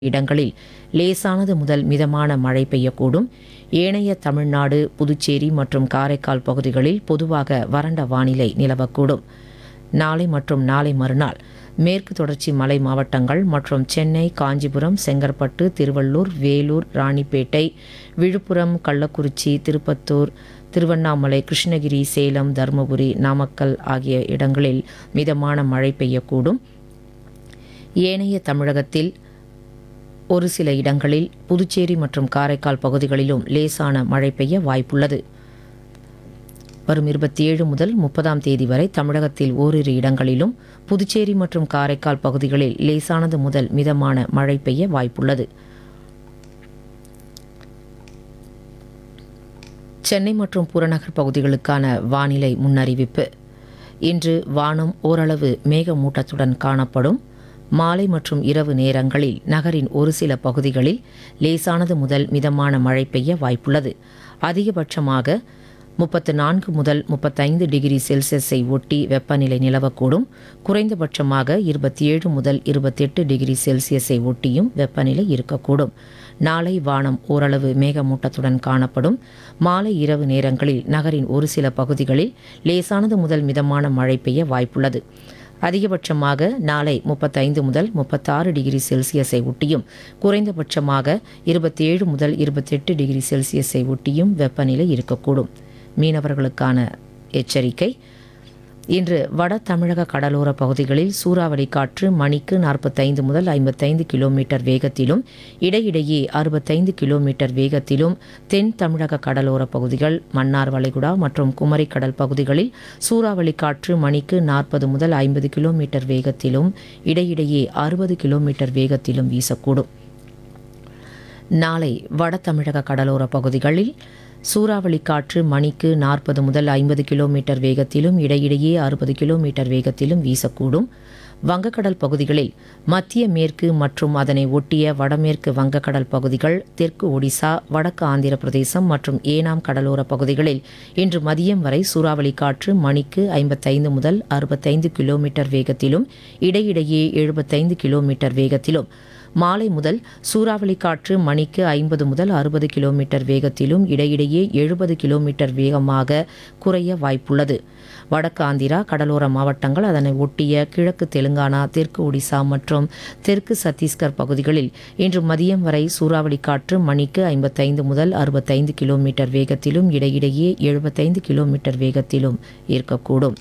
இடங்களில் லேசானது முதல் மிதமான மழை பெய்யக்கூடும் ஏனைய தமிழ்நாடு புதுச்சேரி மற்றும் காரைக்கால் பகுதிகளில் பொதுவாக வறண்ட வானிலை நிலவக்கூடும் நாளை மற்றும் நாளை மறுநாள் மேற்கு தொடர்ச்சி மலை மாவட்டங்கள் மற்றும் சென்னை காஞ்சிபுரம் செங்கற்பட்டு திருவள்ளூர் வேலூர் ராணிப்பேட்டை விழுப்புரம் கள்ளக்குறிச்சி திருப்பத்தூர் திருவண்ணாமலை கிருஷ்ணகிரி சேலம் தருமபுரி நாமக்கல் ஆகிய இடங்களில் மிதமான மழை பெய்யக்கூடும் ஏனைய தமிழகத்தில் ஒரு சில இடங்களில் புதுச்சேரி மற்றும் காரைக்கால் பகுதிகளிலும் லேசான மழை பெய்ய வாய்ப்புள்ளது வரும் இருபத்தி ஏழு முதல் முப்பதாம் தேதி வரை தமிழகத்தில் ஓரிரு இடங்களிலும் புதுச்சேரி மற்றும் காரைக்கால் பகுதிகளில் லேசானது முதல் மிதமான மழை பெய்ய வாய்ப்புள்ளது சென்னை மற்றும் புறநகர் பகுதிகளுக்கான வானிலை முன்னறிவிப்பு இன்று வானம் ஓரளவு மேகமூட்டத்துடன் காணப்படும் மாலை மற்றும் இரவு நேரங்களில் நகரின் ஒரு சில பகுதிகளில் லேசானது முதல் மிதமான மழை பெய்ய வாய்ப்புள்ளது அதிகபட்சமாக முப்பத்து நான்கு முதல் முப்பத்தைந்து டிகிரி செல்சியஸை ஒட்டி வெப்பநிலை நிலவக்கூடும் குறைந்தபட்சமாக இருபத்தி ஏழு முதல் இருபத்தெட்டு டிகிரி செல்சியஸை ஒட்டியும் வெப்பநிலை இருக்கக்கூடும் நாளை வானம் ஓரளவு மேகமூட்டத்துடன் காணப்படும் மாலை இரவு நேரங்களில் நகரின் ஒரு சில பகுதிகளில் லேசானது முதல் மிதமான மழை பெய்ய வாய்ப்புள்ளது அதிகபட்சமாக நாளை முப்பத்தைந்து முதல் முப்பத்தாறு டிகிரி செல்சியஸை ஒட்டியும் குறைந்தபட்சமாக இருபத்தி ஏழு முதல் இருபத்தெட்டு டிகிரி செல்சியஸை ஒட்டியும் வெப்பநிலை இருக்கக்கூடும் மீனவர்களுக்கான எச்சரிக்கை இன்று வட தமிழக கடலோர பகுதிகளில் சூறாவளி காற்று மணிக்கு நாற்பத்தைந்து முதல் ஐம்பத்தைந்து கிலோமீட்டர் வேகத்திலும் இடையிடையே அறுபத்தைந்து கிலோமீட்டர் வேகத்திலும் தென் தமிழக கடலோர பகுதிகள் மன்னார் வளைகுடா மற்றும் குமரிக்கடல் பகுதிகளில் சூறாவளி காற்று மணிக்கு நாற்பது முதல் ஐம்பது கிலோமீட்டர் வேகத்திலும் இடையிடையே அறுபது கிலோமீட்டர் வேகத்திலும் வீசக்கூடும் நாளை வட தமிழக கடலோர பகுதிகளில் சூறாவளி காற்று மணிக்கு நாற்பது முதல் ஐம்பது கிலோமீட்டர் வேகத்திலும் இடையிடையே அறுபது கிலோமீட்டர் வேகத்திலும் வீசக்கூடும் வங்கக்கடல் பகுதிகளில் மத்திய மேற்கு மற்றும் அதனை ஒட்டிய வடமேற்கு வங்கக்கடல் பகுதிகள் தெற்கு ஒடிசா வடக்கு ஆந்திர பிரதேசம் மற்றும் ஏனாம் கடலோர பகுதிகளில் இன்று மதியம் வரை சூறாவளி காற்று மணிக்கு ஐம்பத்தைந்து முதல் அறுபத்தைந்து கிலோமீட்டர் வேகத்திலும் இடையிடையே எழுபத்தைந்து கிலோமீட்டர் வேகத்திலும் மாலை முதல் சூறாவளி காற்று மணிக்கு ஐம்பது முதல் அறுபது கிலோமீட்டர் வேகத்திலும் இடையிடையே எழுபது கிலோமீட்டர் வேகமாக குறைய வாய்ப்புள்ளது வடக்கு ஆந்திரா கடலோர மாவட்டங்கள் அதனை ஒட்டிய கிழக்கு தெலுங்கானா தெற்கு ஒடிசா மற்றும் தெற்கு சத்தீஸ்கர் பகுதிகளில் இன்று மதியம் வரை சூறாவளி காற்று மணிக்கு ஐம்பத்தைந்து முதல் அறுபத்தைந்து கிலோமீட்டர் வேகத்திலும் இடையிடையே எழுபத்தைந்து கிலோமீட்டர் வேகத்திலும் இருக்கக்கூடும்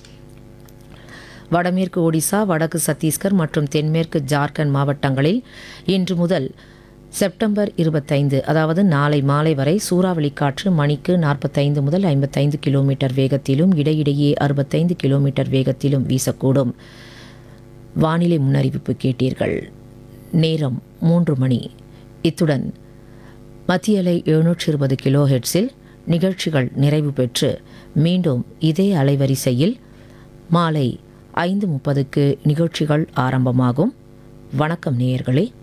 வடமேற்கு ஒடிசா வடக்கு சத்தீஸ்கர் மற்றும் தென்மேற்கு ஜார்க்கண்ட் மாவட்டங்களில் இன்று முதல் செப்டம்பர் இருபத்தைந்து அதாவது நாளை மாலை வரை சூறாவளி காற்று மணிக்கு நாற்பத்தைந்து முதல் ஐம்பத்தைந்து கிலோமீட்டர் வேகத்திலும் இடையிடையே அறுபத்தைந்து கிலோமீட்டர் வேகத்திலும் வீசக்கூடும் வானிலை முன்னறிவிப்பு கேட்டீர்கள் நேரம் மூன்று மணி இத்துடன் மத்திய அலை எழுநூற்றி இருபது கிலோ ஹெட்ஸில் நிகழ்ச்சிகள் நிறைவு பெற்று மீண்டும் இதே அலைவரிசையில் மாலை ஐந்து முப்பதுக்கு நிகழ்ச்சிகள் ஆரம்பமாகும் வணக்கம் நேயர்களே